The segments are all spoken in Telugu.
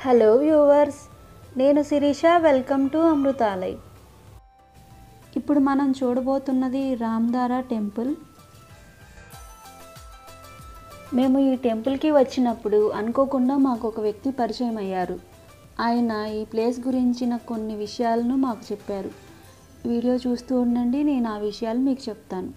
హలో వ్యూవర్స్ నేను శిరీష వెల్కమ్ టు అమృతాలయ్ ఇప్పుడు మనం చూడబోతున్నది రామ్దారా టెంపుల్ మేము ఈ టెంపుల్కి వచ్చినప్పుడు అనుకోకుండా మాకు ఒక వ్యక్తి పరిచయం అయ్యారు ఆయన ఈ ప్లేస్ గురించిన కొన్ని విషయాలను మాకు చెప్పారు వీడియో చూస్తూ ఉండండి నేను ఆ విషయాలు మీకు చెప్తాను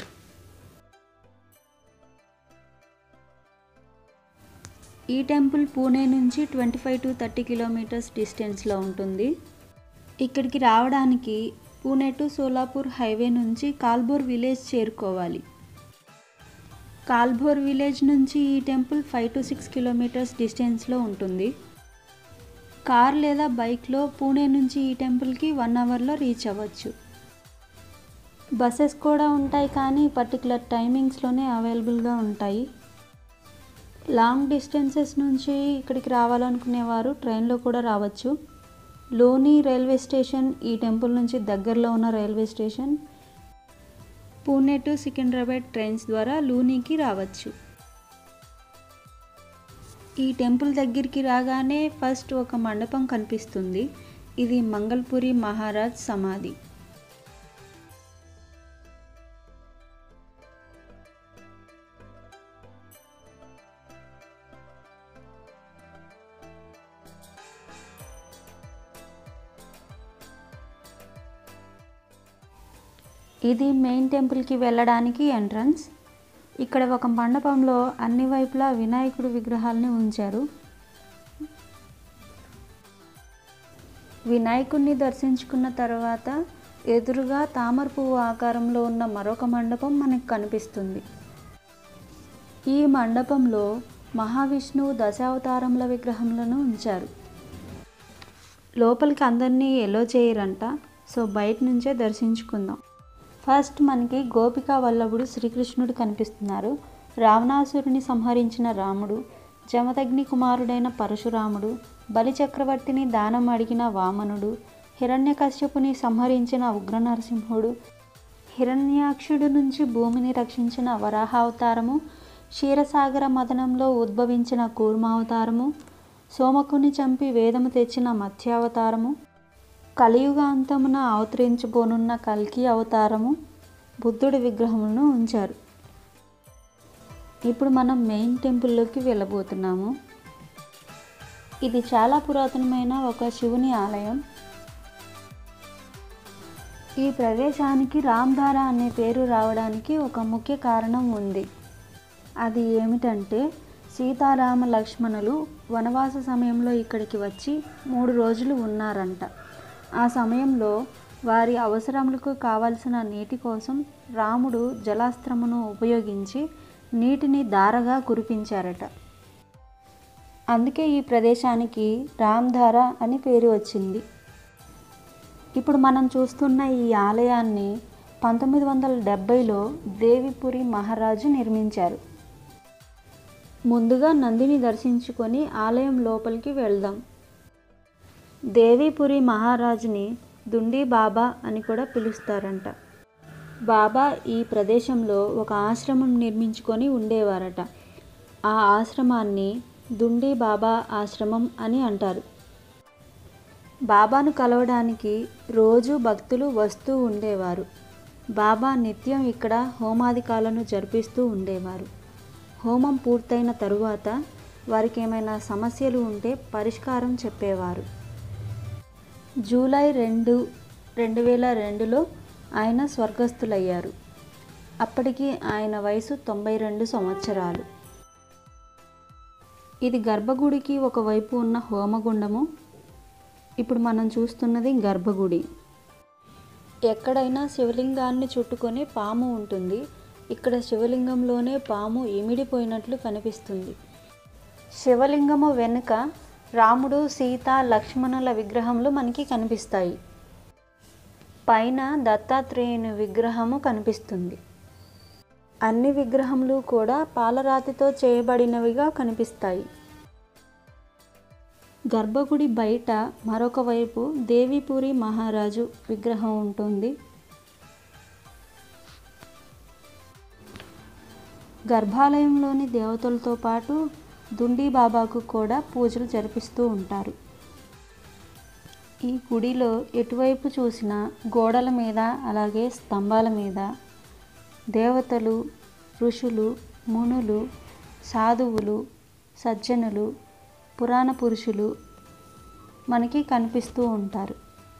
ఈ టెంపుల్ పూణే నుంచి twenty five to thirty kilometres డిస్టెన్స్లో ఉంటుంది ఇక్కడికి రావడానికి పూణే టు సోలాపూర్ హైవే నుంచి కాల్బోర్ విలేజ్ చేరుకోవాలి కాల్బోర్ విలేజ్ నుంచి ఈ temple five to six kilometres డిస్టెన్స్లో ఉంటుంది కార్ లేదా బైక్లో పూణే నుంచి ఈ టెంపుల్కి వన్ అవర్లో రీచ్ అవ్వచ్చు బస్సెస్ కూడా ఉంటాయి కానీ పర్టికులర్ టైమింగ్స్లోనే అవైలబుల్గా ఉంటాయి లాంగ్ డిస్టెన్సెస్ నుంచి ఇక్కడికి రావాలనుకునేవారు ట్రైన్లో కూడా రావచ్చు లోని రైల్వే స్టేషన్ ఈ టెంపుల్ నుంచి దగ్గరలో ఉన్న railway station Pune to Secunderabad trains ద్వారా లూనీకి రావచ్చు ఈ టెంపుల్ దగ్గరికి రాగానే ఫస్ట్ ఒక మండపం కనిపిస్తుంది ఇది మంగళపురి మహారాజ్ సమాధి ఇది మెయిన్ టెంపుల్కి వెళ్ళడానికి ఎంట్రన్స్ ఇక్కడ ఒక మండపంలో అన్ని వైపులా వినాయకుడు విగ్రహాలని ఉంచారు వినాయకుడిని దర్శించుకున్న తర్వాత ఎదురుగా తామర పువ్వు ఆకారంలో ఉన్న మరొక మండపం మనకు కనిపిస్తుంది ఈ మండపంలో మహావిష్ణువు దశావతారముల విగ్రహములను ఉంచారు లోపలికి అందరినీ ఎలో చేయరంట సో బయట నుంచే దర్శించుకుందాం ఫస్ట్ మనకి గోపికా వల్లభుడు శ్రీకృష్ణుడు కనిపిస్తున్నారు రావణాసురుని సంహరించిన రాముడు జమదగ్ని కుమారుడైన పరశురాముడు బలిచక్రవర్తిని దానం అడిగిన వామనుడు హిరణ్యకశ్యపుని సంహరించిన ఉగ్ర నరసింహుడు హిరణ్యాక్షుడు నుంచి భూమిని రక్షించిన వరాహావతారము క్షీరసాగర మదనంలో ఉద్భవించిన కూర్మావతారము సోమకుని చంపి వేదము తెచ్చిన మత్స్యావతారము కలియుగాంతమున అవతరించబోనున్న కల్కి అవతారము బుద్ధుడి విగ్రహములను ఉంచారు ఇప్పుడు మనం మెయిన్ టెంపుల్లోకి వెళ్ళబోతున్నాము ఇది చాలా పురాతనమైన ఒక శివుని ఆలయం ఈ ప్రదేశానికి రామ్ధార అనే పేరు రావడానికి ఒక ముఖ్య కారణం ఉంది అది ఏమిటంటే సీతారామ లక్ష్మణులు వనవాస సమయంలో ఇక్కడికి వచ్చి మూడు రోజులు ఉన్నారంట ఆ సమయంలో వారి అవసరములకు కావలసిన నీటి కోసం రాముడు జలాస్త్రమును ఉపయోగించి నీటిని దారగా కురిపించారట అందుకే ఈ ప్రదేశానికి రామ్ధార అని పేరు వచ్చింది ఇప్పుడు మనం చూస్తున్న ఈ ఆలయాన్ని పంతొమ్మిది వందల డెబ్భైలో దేవిపురి మహారాజు నిర్మించారు ముందుగా నందిని దర్శించుకొని ఆలయం లోపలికి వెళ్దాం దేవీపురి మహారాజుని దుండి బాబా అని కూడా పిలుస్తారంట బాబా ఈ ప్రదేశంలో ఒక ఆశ్రమం నిర్మించుకొని ఉండేవారట ఆ ఆశ్రమాన్ని దుండి బాబా ఆశ్రమం అని అంటారు బాబాను కలవడానికి రోజు భక్తులు వస్తూ ఉండేవారు బాబా నిత్యం ఇక్కడ హోమాదికాలను జరిపిస్తూ ఉండేవారు హోమం పూర్తయిన తరువాత వారికి ఏమైనా సమస్యలు ఉంటే పరిష్కారం చెప్పేవారు జూలై రెండు రెండు వేల రెండులో ఆయన స్వర్గస్థులయ్యారు అప్పటికి ఆయన వయసు తొంభై రెండు సంవత్సరాలు ఇది గర్భగుడికి ఒకవైపు ఉన్న హోమగుండము ఇప్పుడు మనం చూస్తున్నది గర్భగుడి ఎక్కడైనా శివలింగాన్ని చుట్టుకొని పాము ఉంటుంది ఇక్కడ శివలింగంలోనే పాము ఇమిడిపోయినట్లు కనిపిస్తుంది శివలింగము వెనుక రాముడు సీత లక్ష్మణుల విగ్రహములు మనకి కనిపిస్తాయి పైన దత్తాత్రేయుని విగ్రహము కనిపిస్తుంది అన్ని విగ్రహములు కూడా పాలరాతితో చేయబడినవిగా కనిపిస్తాయి గర్భగుడి బయట మరొక వైపు దేవిపురి మహారాజు విగ్రహం ఉంటుంది గర్భాలయంలోని దేవతలతో పాటు దుండి బాబాకు కూడా పూజలు జరిపిస్తూ ఉంటారు ఈ గుడిలో ఎటువైపు చూసినా గోడల మీద అలాగే స్తంభాల మీద దేవతలు ఋషులు మునులు సాధువులు సజ్జనులు పురాణ పురుషులు మనకి కనిపిస్తూ ఉంటారు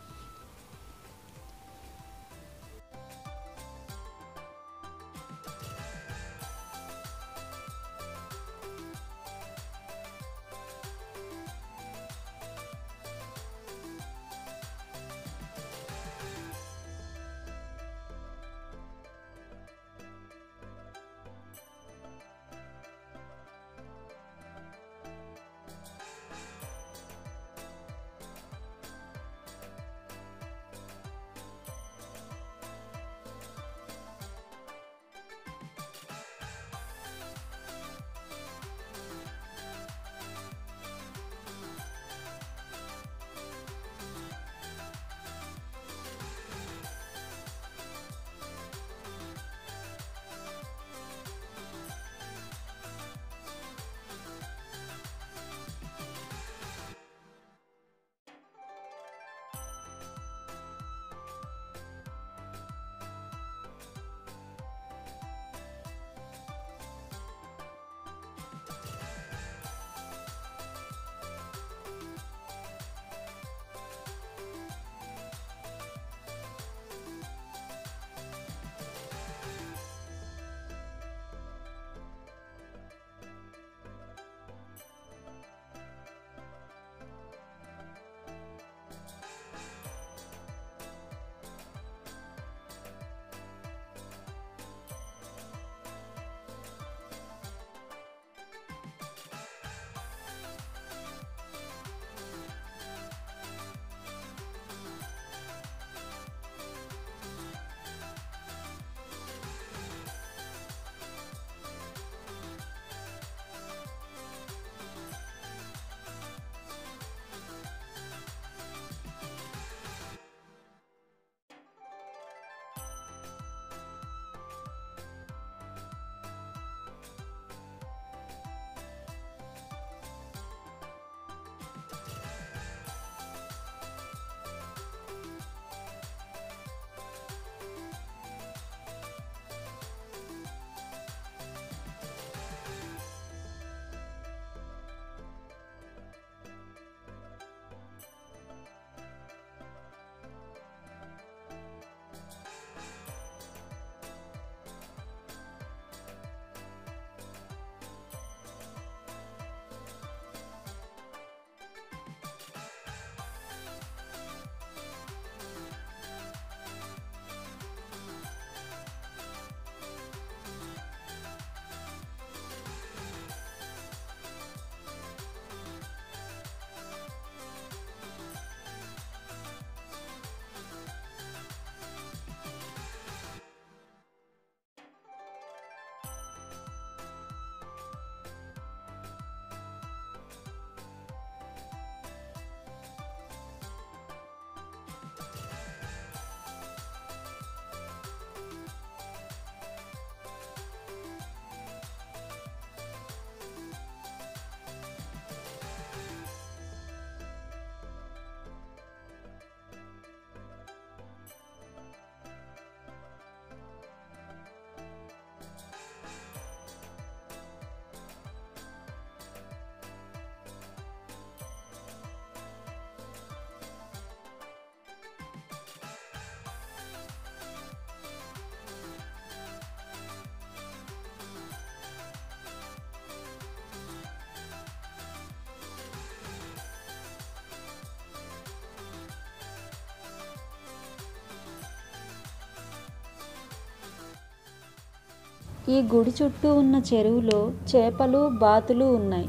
ఈ గుడి చుట్టూ ఉన్న చెరువులో చేపలు బాతులు ఉన్నాయి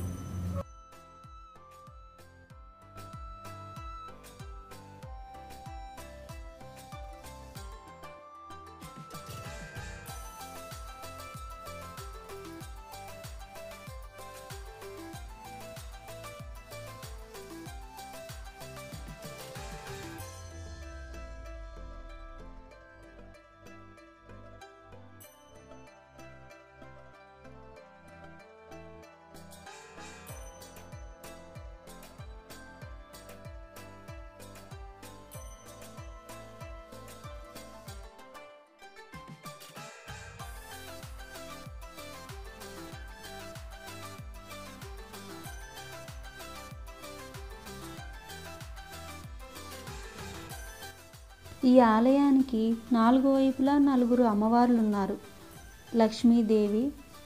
ఈ ఆలయానికి నాలుగు వైపులా నలుగురు అమ్మవార్లు ఉన్నారు లక్ష్మీదేవి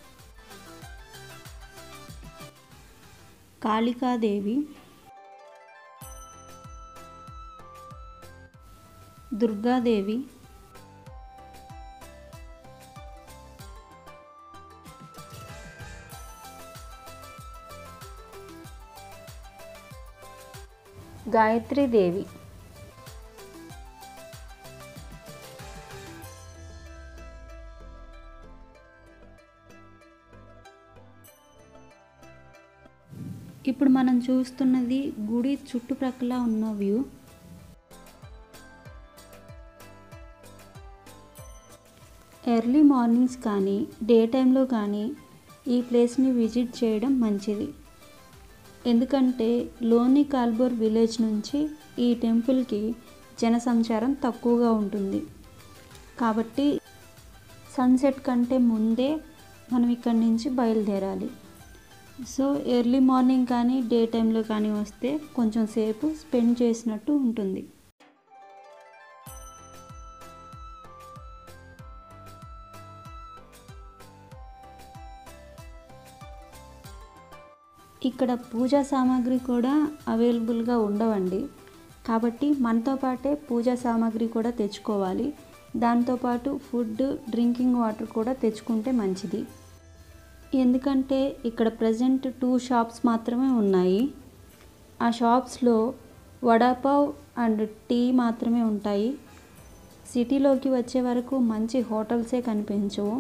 కాళికాదేవి దుర్గాదేవి గాయత్రీదేవి ఇప్పుడు మనం చూస్తున్నది గుడి చుట్టుప్రక్కల ఉన్న వ్యూ ఎర్లీ మార్నింగ్స్ కానీ డే టైంలో కానీ ఈ ప్లేస్ని విజిట్ చేయడం మంచిది ఎందుకంటే లోని కాల్బోర్ విలేజ్ నుంచి ఈ టెంపుల్కి జనసంచారం తక్కువగా ఉంటుంది కాబట్టి సన్సెట్ కంటే ముందే మనం ఇక్కడి నుంచి బయలుదేరాలి సో ఎర్లీ మార్నింగ్ కానీ డే టైంలో కానీ వస్తే కొంచెం సేపు స్పెండ్ చేసినట్టు ఉంటుంది ఇక్కడ పూజా సామాగ్రి కూడా అవైలబుల్గా ఉండవండి కాబట్టి మనతో పాటే పూజా సామాగ్రి కూడా తెచ్చుకోవాలి దాంతోపాటు ఫుడ్ డ్రింకింగ్ వాటర్ కూడా తెచ్చుకుంటే మంచిది ఎందుకంటే ఇక్కడ ప్రజెంట్ టూ షాప్స్ మాత్రమే ఉన్నాయి ఆ షాప్స్లో వడాపావ్ అండ్ టీ మాత్రమే ఉంటాయి సిటీలోకి వచ్చే వరకు మంచి హోటల్సే కనిపించవు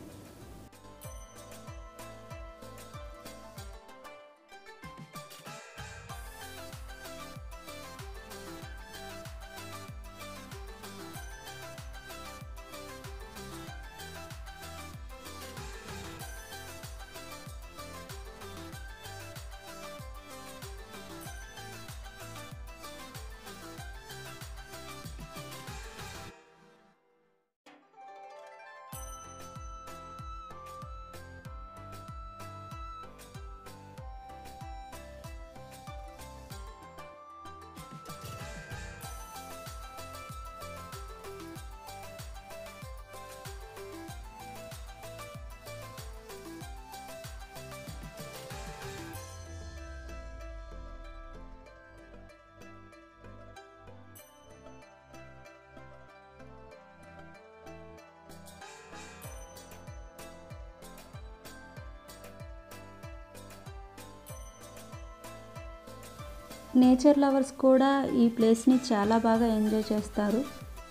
నేచర్ లవర్స్ కూడా ఈ ప్లేస్ని చాలా బాగా ఎంజాయ్ చేస్తారు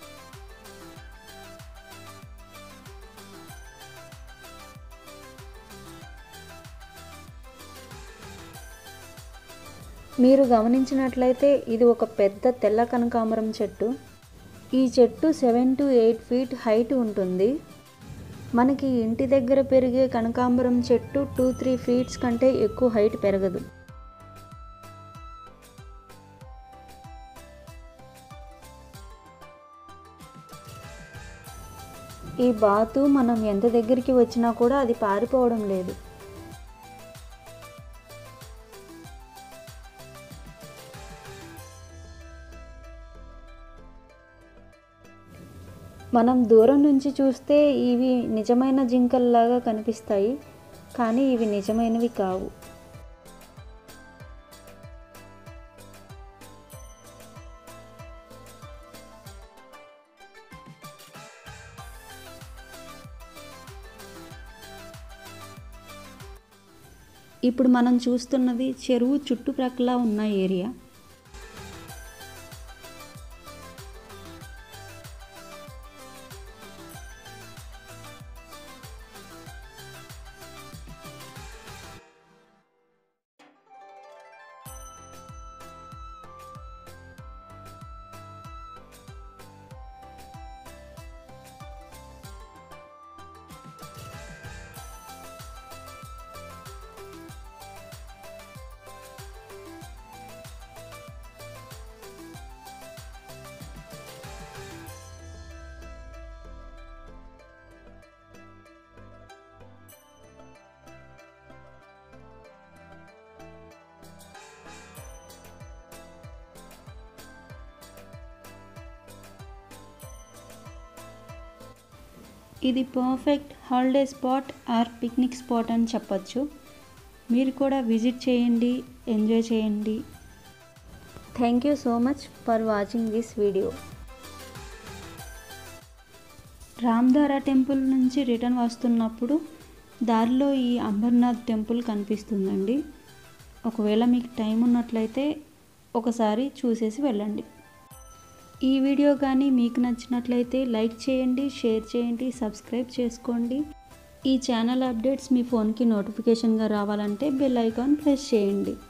మీరు గమనించినట్లయితే ఇది ఒక పెద్ద తెల్ల కనకాంబరం చెట్టు ఈ చెట్టు seven to eight feet height ఉంటుంది మనకి ఇంటి దగ్గర పెరిగే కనకాంబరం చెట్టు టూ త్రీ ఫీట్స్ కంటే ఎక్కువ హైట్ పెరగదు ఈ బాతు మనం ఎంత దగ్గరికి వచ్చినా కూడా అది పారిపోవడం లేదు మనం దూరం నుంచి చూస్తే ఇవి నిజమైన జింకల్లాగా కనిపిస్తాయి కానీ ఇవి నిజమైనవి కావు ఇప్పుడు మనం చూస్తున్నది చెరువు చుట్టుప్రక్కల ఉన్న ఏరియా ఇది perfect holiday spot or picnic spot అని చెప్పచ్చు మీరు కూడా విజిట్ చేయండి ఎంజాయ్ చేయండి thank you so much for watching this video Ramdhara temple నుంచి రిటర్న్ వస్తున్నప్పుడు దారిలో ఈ అంబర్నాథ్ టెంపుల్ కనిపిస్తుందండి ఒకవేళ మీకు టైం ఉన్నట్లయితే ఒకసారి చూసేసి వెళ్ళండి ఈ వీడియో కానీ మీకు నచ్చినట్లయితే లైక్ చేయండి షేర్ చేయండి సబ్స్క్రైబ్ చేసుకోండి ఈ ఛానల్ అప్డేట్స్ మీ ఫోన్కి నోటిఫికేషన్గా రావాలంటే బెల్ ఐకాన్ ప్రెస్ చేయండి